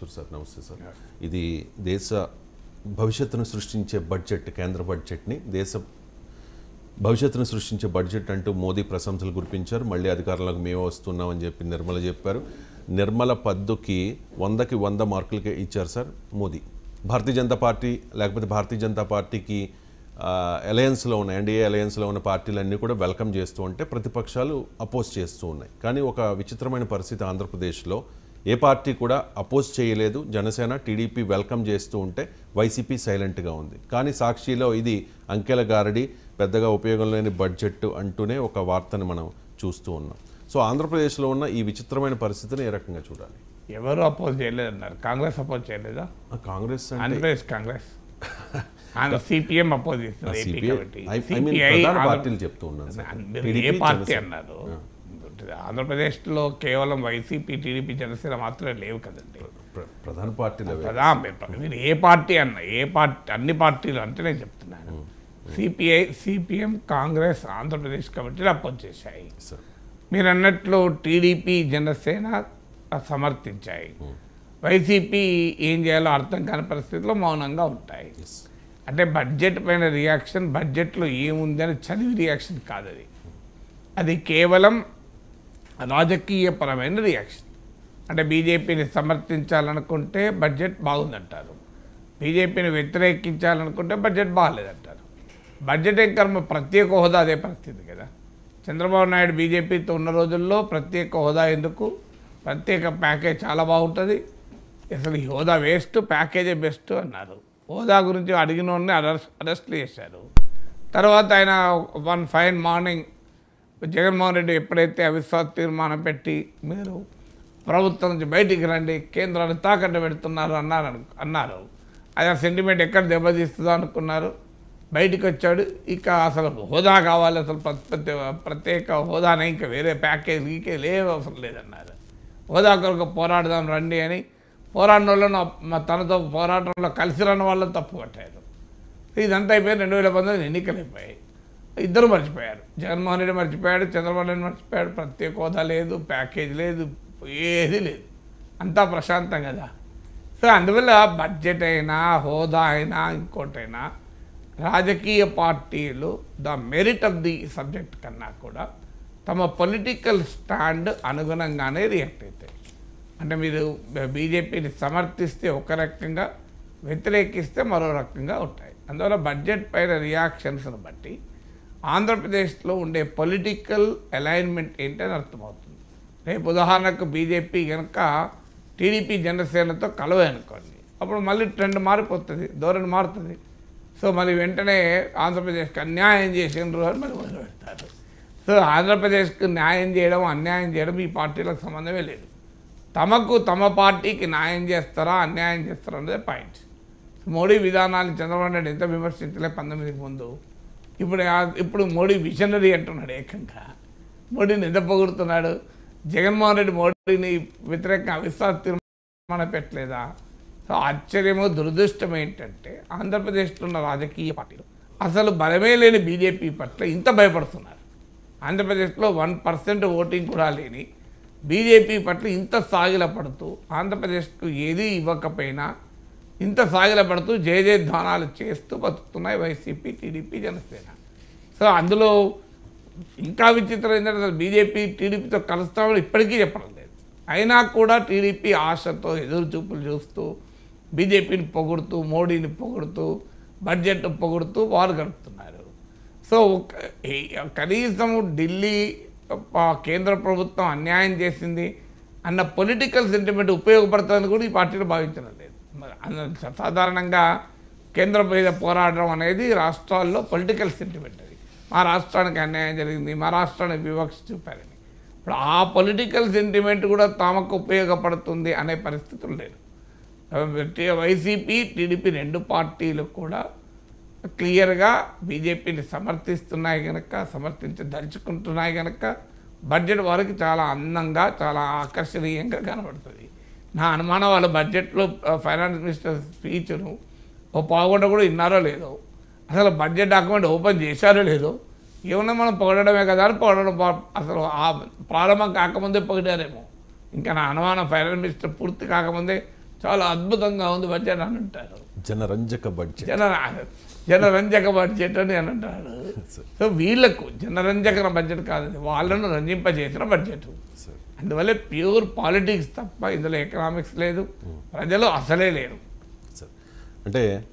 Eshwar sir నమస్తే sir ఇది దేశ భవిష్యత్తును సృష్టించే బడ్జెట్ కేంద్ర బడ్జెట్ని దేశ భవిష్యత్తును సృష్టించే బడ్జెట్ అంటూ మోదీ ప్రశంసలు కురిపించారు మళ్ళీ అధికారంలోకి మేము వస్తున్నామని చెప్పి నిర్మల చెప్పారు నిర్మల పద్దుకి వందకి వంద మార్కులకే ఇచ్చారు సార్ మోదీ భారతీయ జనతా పార్టీ లేకపోతే భారతీయ జనతా పార్టీకి అలయన్స్లో ఉన్న ఎన్డీఏ అలయన్స్లో ఉన్న పార్టీలన్నీ కూడా వెల్కమ్ చేస్తూ ఉంటే ప్రతిపక్షాలు అపోజ్ చేస్తూ ఉన్నాయి కానీ ఒక విచిత్రమైన పరిస్థితి ఆంధ్రప్రదేశ్లో ఏ పార్టీ కూడా అపోజ్ చేయలేదు జనసేన టీడీపీ వెల్కమ్ చేస్తూ ఉంటే వైసీపీ సైలెంట్గా ఉంది కానీ సాక్షిలో ఇది అంకెల గారడి పెద్దగా ఉపయోగం లేని బడ్జెట్ అంటూనే ఒక వార్తను మనం చూస్తూ ఉన్నాం సో ఆంధ్రప్రదేశ్లో ఉన్న ఈ విచిత్రమైన పరిస్థితిని ఏ రకంగా చూడాలి ఎవరు అపోజ్ చేయలేదన్నారు కాంగ్రెస్ అపోజ్ చేయలేదా ఆ కాంగ్రెస్ అంటే ఆంధ్రప్రదేశ్ కాంగ్రెస్ సిపిఎం అపోజ్ చేస్తుంది AP CPI committee I- I mean CPI ప్రధాన ఆంధ్ర- పార్టీలు చెప్తూ ఉన్నాను సార్. మీరు TDP, ఏ పార్టీ జనసేన. అన్నారు ఆంధ్రప్రదేశ్లో కేవలం వైసీపీ టీడీపీ జనసేన మాత్రమే లేవు కదండి ప్ర- ప్రధాన పార్టీలు అవే. కదా మీరు- మీరు ఏ పార్టీ అన్న ఏ పార్టీ అన్ని పార్టీలు అంటే నేను చెప్తున్నాను సిపిఐ సిపిఎం కాంగ్రెస్ ఆంధ్రప్రదేశ్ కమిటీలు అపోజ్ చేశాయి సార్ మీరు అన్నట్లు టీడీపీ జనసేన సమర్థించాయి వైసీపీ ఏం చేయాలో అర్థం కాని పరిస్థితిలో మౌనంగా ఉంటాయి ఎస్ అంటే బడ్జెట్ పైన రియాక్షన్ బడ్జెట్లో ఏముంది అని చదివి రియాక్షన్ కాదు అది అది కేవలం రాజకీయపరమైన రియాక్షన్ అంటే బీజేపీని సమర్థించాలనుకుంటే బడ్జెట్ బాగుందంటారు బీజేపీని వ్యతిరేకించాలనుకుంటే బడ్జెట్ బాగాలేదంటారు బడ్జెట్ ఏం కర్మ ప్రత్యేక హోదా అదే పరిస్థితి కదా చంద్రబాబు నాయుడు బీజేపీతో ఉన్న రోజుల్లో ప్రత్యేక హోదా ఎందుకు ప్రత్యేక ప్యాకేజ్ చాలా బాగుంటుంది అసలు ఈ హోదా వేస్ట్ ప్యాకేజే బెస్ట్ అన్నారు హోదా గురించి అడిగిన వాడిని అరెస్ట్ అరెస్ట్లు చేశారు తర్వాత ఆయన one fine morning Jaganmohan Reddy ఎప్పుడైతే అవిశ్వాస తీర్మానం పెట్టి మీరు ప్రభుత్వం నుంచి బయటికి రండి కేంద్రాన్ని తాకట్టు పెడుతున్నారు అన్నారు అను- అన్నారు అది ఆ సెంటిమెంట్ ఎక్కడ దెబ్బతీస్తుందో అనుకున్నారు బయటికి వచ్చాడు ఇక అసలు హోదా కావాలి అసలు ప్ర- ప్రత్యే- ప్రత్యేక హోదానే ఇంకా వేరే ప్యాకేజ్ గీకే లేవు అవసరం లేదన్నారు హోదా కొరకు పోరాడదాం రండి అని పోరాడిన వాళ్ళను మా తనతో పోరాటంలో కలిసి రాని వాళ్ళని తప్పు పట్టారు ఇదంతా అయిపోయి రెండు వేల పంతొమ్మిది ఎన్నికలు అయిపోయాయి ఇద్దరు మర్చిపోయారు జగన్మోహన్ రెడ్డి మర్చిపోయాడు చంద్రబాబు నాయుడు మర్చిపోయాడు ప్రత్యేక హోదా లేదు ప్యాకేజ్ లేదు ఏది లేదు అంతా ప్రశాంతం కదా సో అందువల్ల బడ్జెట్ అయినా హోదా అయినా ఇంకోటైనా రాజకీయ పార్టీలు the merit of the subject కన్నా కూడా తమ పొలిటికల్ స్టాండ్ అనుగుణంగానే రియాక్ట్ అవుతాయి అంటే మీరు బీజేపీని సమర్థిస్తే ఒక రకంగా వ్యతిరేకిస్తే మరో రకంగా ఉంటాయి అందువల్ల బడ్జెట్ పైన రియాక్షన్స్ని బట్టి ఆంధ్రప్రదేశ్లో ఉండే పొలిటికల్ అలైన్మెంట్ ఏంటని అర్థమవుతుంది రేపు ఉదాహరణకు బీజేపీ కనుక టీడీపీ జనసేనతో కలవే అనుకోండి అప్పుడు మళ్ళీ ట్రెండ్ మారిపోతుంది ధోరణి మారుతుంది సో మళ్ళీ వెంటనే ఆంధ్రప్రదేశ్కి అన్యాయం చేసిండ్రు అని మళ్ళీ మొదలు పెడతారు సో ఆంధ్రప్రదేశ్కి న్యాయం చేయడం అన్యాయం చేయడం ఈ పార్టీలకు సంబంధమే లేదు తమకు తమ పార్టీకి న్యాయం చేస్తారా అన్యాయం చేస్తారా అనేది పాయింట్ మోడీ విధానాన్ని చంద్రబాబు నాయుడు ఎంత విమర్శించలే పంతొమ్మిదికి ముందు ఇప్పుడు ఆ- ఇప్పుడు మోడీ విజనరీ అంటున్నాడు ఏకంగా మోడీని ఎంత పొగుడుతున్నాడు జగన్మోహన్ రెడ్డి మోడీని వ్యతిరేకంగా అవిశ్వాస తీర్మానం పెట్టలేదా సో ఆశ్చర్యమో దురదృష్టం ఏంటంటే ఆంధ్రప్రదేశ్లో ఉన్న రాజకీయ పార్టీలు అసలు బలమే లేని బీజేపీ పట్ల ఇంత భయపడుతున్నారు ఆంధ్రప్రదేశ్లో వన్ పర్సెంట్ ఓటింగ్ కూడా లేని బీజేపీ పట్ల ఇంత సాగిలపడుతూ ఆంధ్రప్రదేశ్కు ఏది ఇవ్వకపోయినా ఇంత సాగిలపడుతూ జయ జయధ్వానాలు చేస్తూ బతుకుతున్నాయి వైసీపీ టీడీపీ జనసేన సో అందులో ఇంకా విచిత్రం ఏంటంటే అసలు బీజేపీ టీడీపీతో కలుస్తామని ఇప్పటికీ చెప్పడం లేదు అయినా కూడా టీడీపీ ఆశతో ఎదురు చూపులు చూస్తూ బీజేపీని పొగుడుతూ మోడీని పొగుడుతూ బడ్జెట్ పొగుడుతూ వారు గడుపుతున్నారు సో ఒక- ఈ- కనీసం ఢిల్లీ ఆ, కేంద్ర ప్రభుత్వం అన్యాయం చేసింది అన్న పొలిటికల్ సెంటిమెంట్ ఉపయోగపడుతుందని కూడా ఈ పార్టీలు భావించడం లేదు మరి అన్న- సాధారణంగా కేంద్రం మీద పోరాడడం అనేది రాష్ట్రాల్లో పొలిటికల్ సెంటిమెంట్ అది మా రాష్ట్రానికి అన్యాయం జరిగింది మా రాష్ట్రానికి వివక్ష చూపారని ఇప్పుడు ఆ పొలిటికల్ సెంటిమెంట్ కూడా తమకు ఉపయోగపడుతుంది అనే పరిస్థితులు లేదు వైసీపీ టీడీపీ రెండు పార్టీలు కూడా క్లియర్గా బీజేపీని సమర్థిస్తున్నాయి కనుక సమర్థించదలుచుకుంటున్నాయి కనుక బడ్జెట్ వారికి చాలా అందంగా చాలా ఆకర్షణీయంగా కనబడుతుంది నా అనుమానం వాళ్ళ బడ్జెట్లో ఆ, ఫైనాన్స్ మినిస్టర్ స్పీచ్ను ఓ పావుగంట కూడా విన్నారో లేదో అసలు బడ్జెట్ డాక్యుమెంట్ ఓపెన్ చేశారో లేదో ఏమన్నా మనం పొగడమే కదా అని పొగడడం పా- అసలు ఆ ప్రారంభం కాకముందే పొగిడారేమో ఇంకా నా అనుమానం ఫైనాన్స్ మినిస్టర్ పూర్తి కాకముందే చాలా అద్భుతంగా ఉంది బడ్జెట్ అని అంటారు జనరంజక బడ్జెట్ జన జనరంజక బడ్జెట్ అని అని అంటారు సో వీళ్ళకు జనరంజక బడ్జెట్ కాదు ఇది. వాళ్ళను రంజింపజేసిన బడ్జెట్ సార్ అందువల్ల ప్యూర్ పాలిటిక్స్ తప్ప ఇందులో ఎకనామిక్స్ లేదు ప్రజలు అసలే లేరు సార్ అంటే